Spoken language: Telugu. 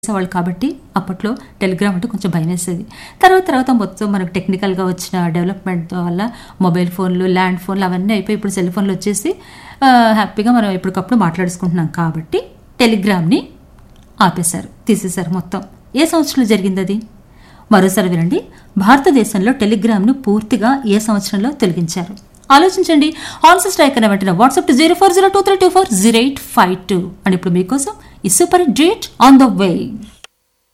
చేసేవాళ్ళు కాబట్టి అప్పట్లో టెలిగ్రామ్ అంటే కొంచెం భయం వేసేది తర్వాత తర్వాత మొత్తం మనకు టెక్నికల్గా వచ్చిన డెవలప్మెంట్ వల్ల మొబైల్ ఫోన్లు ల్యాండ్ ఫోన్లు అవన్నీ అయిపోయి ఇప్పుడు సెల్ ఫోన్లు వచ్చేసి ఆ, హ్యాపీగా మనం ఎప్పటికప్పుడు మాట్లాడుకుంటున్నాం కాబట్టి టెలిగ్రామ్ని ఆపేశారు తీసేశారు మొత్తం ఏ సంవత్సరంలో జరిగింది అది మరోసారి వినండి భారతదేశంలో టెలిగ్రామ్ను పూర్తిగా ఏ సంవత్సరంలో తొలగించారు ఆలోచించండి ఆన్సర్ స్ట్రైక్ అని వెంటనే WhatsApp to zero four zero two three two four zero eight five two and ఇప్పుడు మీకోసం ఈ super date on the way